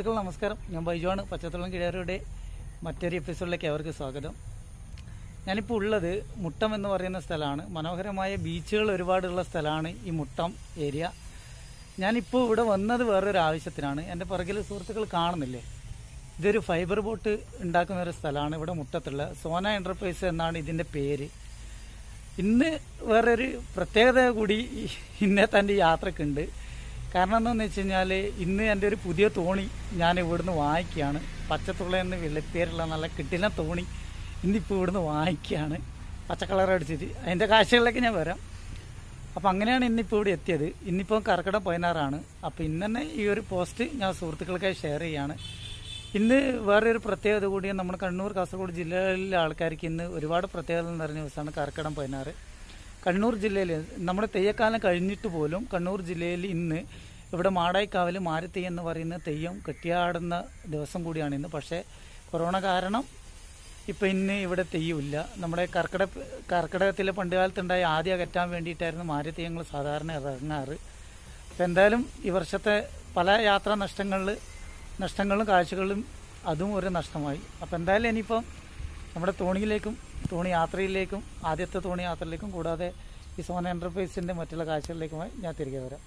സുഹൃത്തുക്കൾ നമസ്കാരം ഞാൻ ബൈജുവാണ് പച്ചത്തുളം കിഴാരുടെ മറ്റൊരു എപ്പിസോഡിലേക്ക് അവർക്ക് സ്വാഗതം ഞാനിപ്പോൾ ഉള്ളത് മുട്ടം എന്ന് പറയുന്ന സ്ഥലമാണ് മനോഹരമായ ബീച്ചുകൾ ഒരുപാടുള്ള സ്ഥലമാണ് ഈ മുട്ടം ഏരിയ ഞാനിപ്പോൾ ഇവിടെ വന്നത് വേറൊരു ആവശ്യത്തിനാണ് എൻ്റെ പുറകിൽ സുഹൃത്തുക്കൾ കാണുന്നില്ലേ ഇതൊരു ഫൈബർ ബോട്ട് ഉണ്ടാക്കുന്ന ഒരു സ്ഥലമാണ് ഇവിടെ മുട്ടത്തുള്ള സോന എൻ്റർപ്രൈസ് എന്നാണ് ഇതിൻ്റെ പേര് ഇന്ന് വേറൊരു പ്രത്യേകത കൂടി ഇന്നത്തെ എൻ്റെ യാത്രക്കുണ്ട് കാരണം എന്താണെന്ന് വെച്ച് കഴിഞ്ഞാൽ ഇന്ന് എൻ്റെ ഒരു പുതിയ തോണി ഞാൻ ഇവിടുന്ന് വാങ്ങിക്കുകയാണ് പച്ചത്തുള്ള എന്ന് വെള്ളപ്പേരുള്ള നല്ല കിട്ടിന തോണി ഇന്നിപ്പോൾ ഇവിടുന്ന് വാങ്ങിക്കുകയാണ് പച്ച കളർ അടിച്ചിട്ട് അതിൻ്റെ കാഴ്ചകളിലേക്ക് ഞാൻ വരാം അപ്പം അങ്ങനെയാണ് ഇന്നിപ്പോൾ ഇവിടെ എത്തിയത് ഇന്നിപ്പോൾ കർക്കിടം പതിനാറാണ് അപ്പോൾ ഇന്ന് തന്നെ ഈ ഒരു പോസ്റ്റ് ഞാൻ സുഹൃത്തുക്കൾക്കായി ഷെയർ ചെയ്യാണ് ഇന്ന് വേറൊരു പ്രത്യേകത കൂടി നമ്മുടെ കണ്ണൂർ കാസർഗോഡ് ജില്ലയിലെ ആൾക്കാർക്ക് ഇന്ന് ഒരുപാട് പ്രത്യേകത നിറഞ്ഞ ദിവസമാണ് കർക്കിടം പതിനാറ് കണ്ണൂർ ജില്ലയിൽ നമ്മുടെ തെയ്യക്കാലം കഴിഞ്ഞിട്ട് പോലും കണ്ണൂർ ജില്ലയിൽ ഇന്ന് ഇവിടെ മാടായിക്കാവിൽ മാരിത്തെയ്യം എന്ന് പറയുന്ന തെയ്യം കെട്ടിയാടുന്ന ദിവസം കൂടിയാണ് ഇന്ന് പക്ഷേ കൊറോണ കാരണം ഇപ്പം ഇന്ന് ഇവിടെ തെയ്യമില്ല നമ്മുടെ കർക്കിട കർക്കിടകത്തിലെ പണ്ട് കാലത്തുണ്ടായ ആദ്യം അകറ്റാൻ വേണ്ടിയിട്ടായിരുന്നു മാരിത്തെയ്യങ്ങൾ സാധാരണ ഇറങ്ങാറ് അപ്പം എന്തായാലും ഈ വർഷത്തെ പല യാത്രാ നഷ്ടങ്ങളിൽ നഷ്ടങ്ങളും കാഴ്ചകളും അതും ഒരു നഷ്ടമായി അപ്പം എന്തായാലും ഇനിയിപ്പം നമ്മുടെ തോണിയിലേക്കും തോണി യാത്രയിലേക്കും ആദ്യത്തെ തോണി യാത്രയിലേക്കും കൂടാതെ ഈ സോന എൻ്റർപ്രൈസിൻ്റെ മറ്റുള്ള കാഴ്ചകളിലേക്കുമായി ഞാൻ തിരികെ വരാം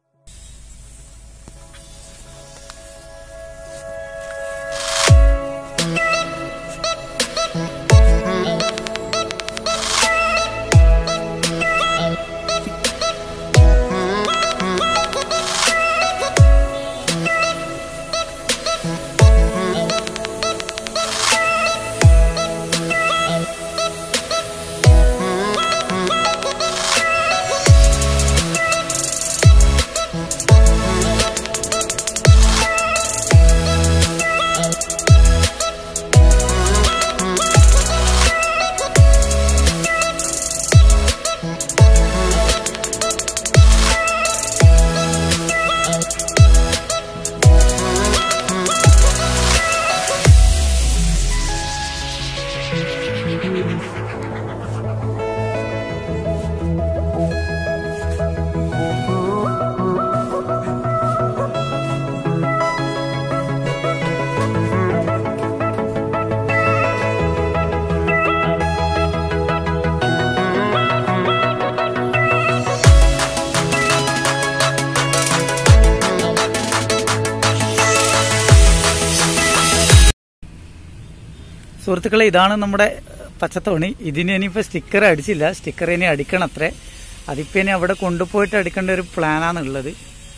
സുഹൃത്തുക്കളെ ഇതാണ് നമ്മുടെ പച്ചത്തോണി ഇതിന് ഇനിയിപ്പോൾ സ്റ്റിക്കർ അടിച്ചില്ല സ്റ്റിക്കർ ഇനി അടിക്കണം അത്രേ അതിപ്പോൾ ഇനി അവിടെ കൊണ്ടുപോയിട്ട് അടിക്കേണ്ട ഒരു പ്ലാനാണ് ഉള്ളത്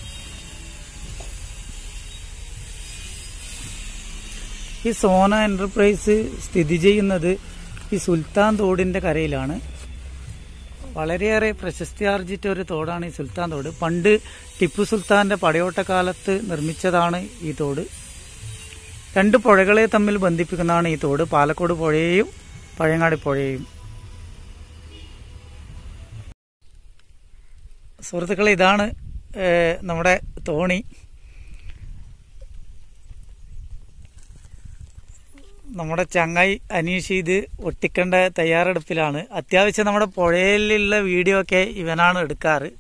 ഈ സോന എന്റർപ്രൈസ് സ്ഥിതി ചെയ്യുന്നത് ഈ സുൽത്താൻ തോടിന്റെ കരയിലാണ് വളരെയേറെ പ്രശസ്തിയാർജിച്ച ഒരു തോടാണ് ഈ സുൽത്താൻ തോട് പണ്ട് ടിപ്പു സുൽത്താന്റെ പടയോട്ടക്കാലത്ത് നിർമ്മിച്ചതാണ് ഈ തോട് രണ്ട് പുഴകളെ തമ്മിൽ ബന്ധിപ്പിക്കുന്നതാണ് ഈ തോട് പാലക്കോട് പുഴയെയും പഴയങ്ങാടി പുഴയെയും സുഹൃത്തുക്കളെ ഇതാണ് ഏഹ്, നമ്മുടെ തോണി നമ്മുടെ ചങ്ങായി അനീഷ് ഇത് ഒട്ടിക്കേണ്ട തയ്യാറെടുപ്പിലാണ് അത്യാവശ്യം നമ്മുടെ പുഴയിലുള്ള വീഡിയോ ഒക്കെ ഇവനാണ് എടുക്കാറ്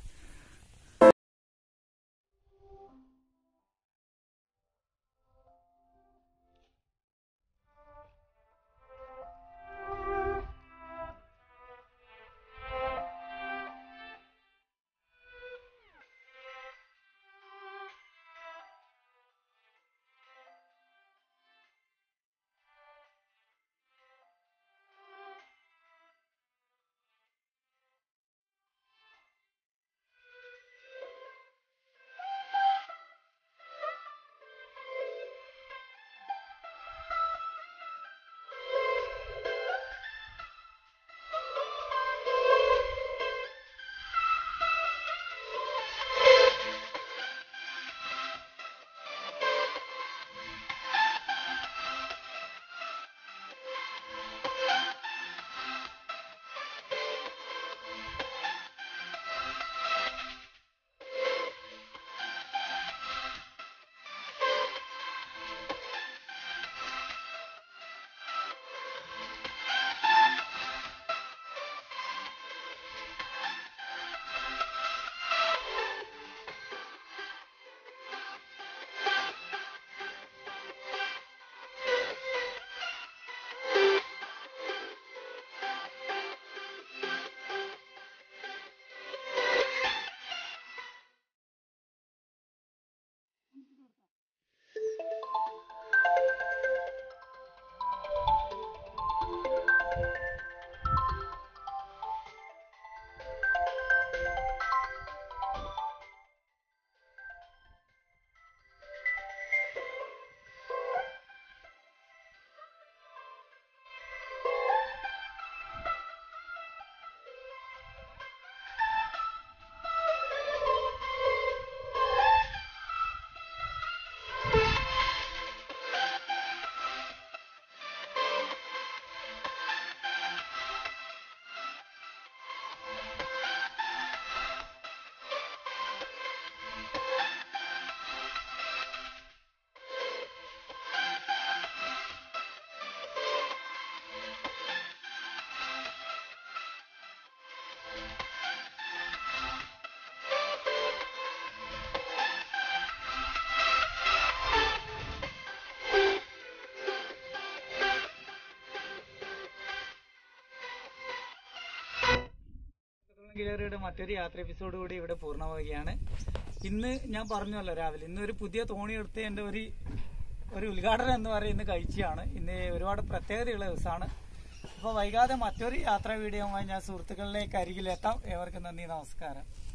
കിലറിയുടെ മറ്റൊരു യാത്ര എപ്പിസോഡ് കൂടി ഇവിടെ പൂർണ്ണമാവുകയാണ് ഇന്ന് ഞാൻ പറഞ്ഞല്ലോ രാവിലെ ഇന്ന് ഒരു പുതിയ തോണി എടുത്ത് എന്റെ ഒരു ഒരു ഉദ്ഘാടനം എന്ന് പറയുന്നത് കഴിച്ചാണ് ഇന്ന് ഒരുപാട് പ്രത്യേകതയുള്ള ദിവസമാണ് അപ്പോൾ വൈകാതെ മറ്റൊരു യാത്രാ വീഡിയോയുമായി ഞാൻ സുഹൃത്തുക്കളിലേക്ക് അരികിലെത്താം ഏവർക്കും നന്ദി നമസ്കാരം